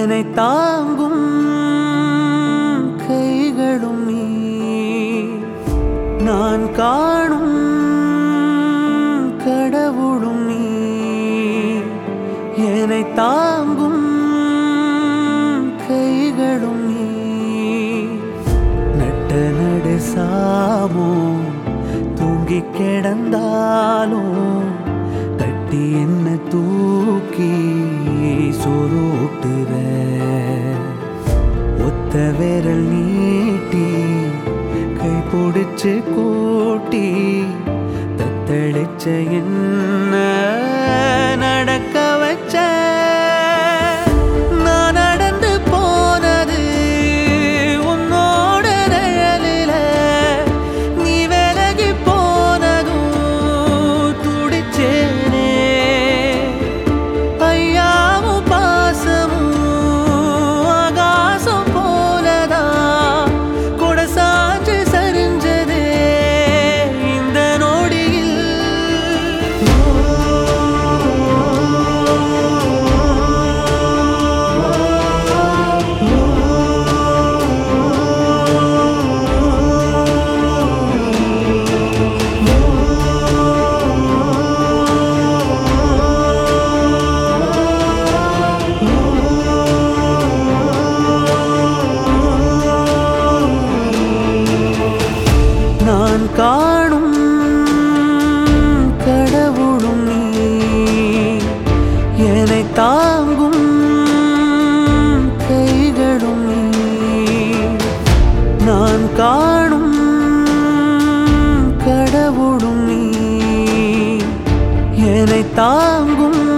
என்னை தாங்கும் கைகளும் நீ நான் காணும் கடவுளும் நீ என்னை தாங்கும் கைகளும் நீ நட்ட நடு சாமோ தூங்கி கிடந்தாலும் தட்டி என்ன தூக்கி சொருட்டுற ஒத்த விரல் நீட்டி கை பிடிச்சு கூட்டி தத்தளிச்ச என்ன நடக்க வச்ச நான் நடந்து போனது உன்னோட நிழலில நீ விலகி போனதும் துடிச்சேனே ஐயாவும் பாசமும் ஆகாசம் போலதான் கூட சாஞ்சு சரிஞ்சதே இந்த நொடியில் நான் காணும் கடவுளும் நீ என்னை தாங்கும் கைகளும் நீ நான் காணும் கடவுளும் நீ என்னை தாங்கும்